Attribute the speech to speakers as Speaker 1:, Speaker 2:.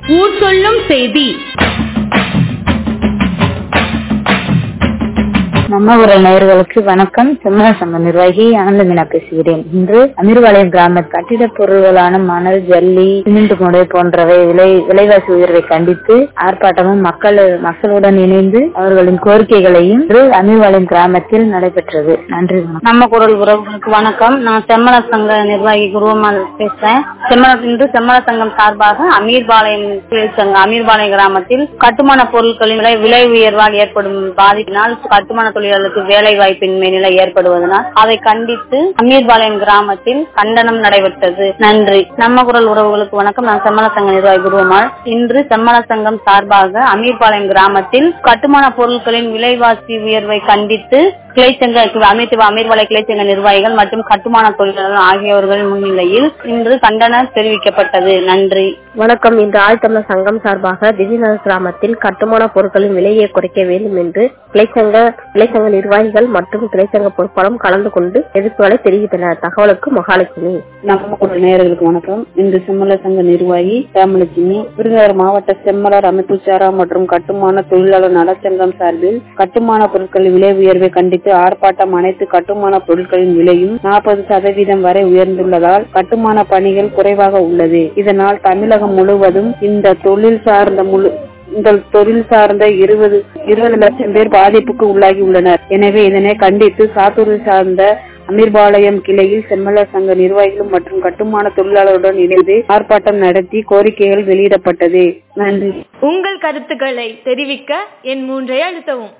Speaker 1: ஊர் சொல்லும் செய்தி
Speaker 2: நம்ம ஊர நேயர்களுக்கு வணக்கம் செம்மன சங்க நிர்வாகி ஆனந்த மீனா பேசுகிறேன் இன்று அமீர்பாளையம் கிராம கட்டிட பொருள்களான மணல் ஜல்லி சிமெண்ட் மூடை போன்றவை விலை விலைவாசி உயர்வை கண்டித்து ஆர்ப்பாட்டமும் மக்கள் மக்களுடன் இணைந்து அவர்களின் கோரிக்கைகளையும் இன்று அமீர்பாளையம் கிராமத்தில் நடைபெற்றது நன்றி வணக்கம்
Speaker 3: நம்ம குரல் உறவுகளுக்கு வணக்கம் நான் செம்மல சங்க நிர்வாகி குருவமால் பேசுறேன் செம்மல இன்று செம்மல சங்கம் சார்பாக அமீர்பாளையம் தொழில் சங்கம் அமீர்பாளையம் கிராமத்தில் கட்டுமான பொருட்களின் விலை விலை உயர்வால் ஏற்படும் பாதிப்பினால் கட்டுமான தொழிலாளர்களுக்கு வேலை வாய்ப்பின்மை நிலை ஏற்படுவதனால் அதை கண்டித்து அமீர்பாளையம் கிராமத்தில் கண்டனம் நடைபெற்றது நன்றி நம்ம குரல் உறவுகளுக்கு வணக்கம் நான் செம்மல சங்க நிர்வாகி குருவமால் இன்று செம்மல சங்கம் சார்பாக அமீர்பாளையம் கிராமத்தில் கட்டுமான பொருட்களின் விலைவாசி உயர்வை கண்டித்து கிளைச்சங்க அமைத்து அமீர்வாலை கிளைச்சங்க நிர்வாகிகள் மற்றும் கட்டுமான தொழிலாளர்கள் ஆகியோர்கள் முன்னிலையில் இன்று கண்டனம் தெரிவிக்கப்பட்டது நன்றி
Speaker 4: வணக்கம் இன்று ஆழ்த்தமிழர் சங்கம் சார்பாக திடீர்நகர் கிராமத்தில் கட்டுமான பொருட்களின் விலையை குறைக்க வேண்டும் என்று கிளைச்சங்க கிளைச்சங்க நிர்வாகிகள் மற்றும் கிளைச்சங்க பொறுப்பாளரும் கலந்து கொண்டு எதிர்ப்புகளை தெரிவித்தனர் தகவலுக்கு மகாலட்சுமி
Speaker 5: நம்ம குரல் நேயர்களுக்கு வணக்கம் இன்று செம்மலர் சங்க நிர்வாகி ராமலட்சுமி விருதுநகர் மாவட்ட செம்மலர் அமைப்பு சாரா மற்றும் கட்டுமான தொழிலாளர் நலச்சங்கம் சார்பில் கட்டுமான பொருட்களின் விலை உயர்வை கண்டித்து ஆர்ப்பாட்டம் அனைத்து கட்டுமான பொருட்களின் விலையும் நாற்பது சதவீதம் வரை உயர்ந்துள்ளதால் கட்டுமான பணிகள் குறைவாக உள்ளது இதனால் தமிழகம் முழுவதும் இந்த தொழில் சார்ந்த முழு இந்த தொழில் சார்ந்த இருபது இருபது லட்சம் பேர் பாதிப்புக்கு உள்ளாகி உள்ளனர் எனவே இதனை கண்டித்து சாத்தூர் சார்ந்த அமீர்பாளையம் கிளையில் செம்மலர் சங்க நிர்வாகிகள் மற்றும் கட்டுமான தொழிலாளருடன் இணைந்து ஆர்ப்பாட்டம் நடத்தி கோரிக்கைகள் வெளியிடப்பட்டது நன்றி
Speaker 1: உங்கள் கருத்துக்களை தெரிவிக்க என் மூன்றை அழுத்தவும்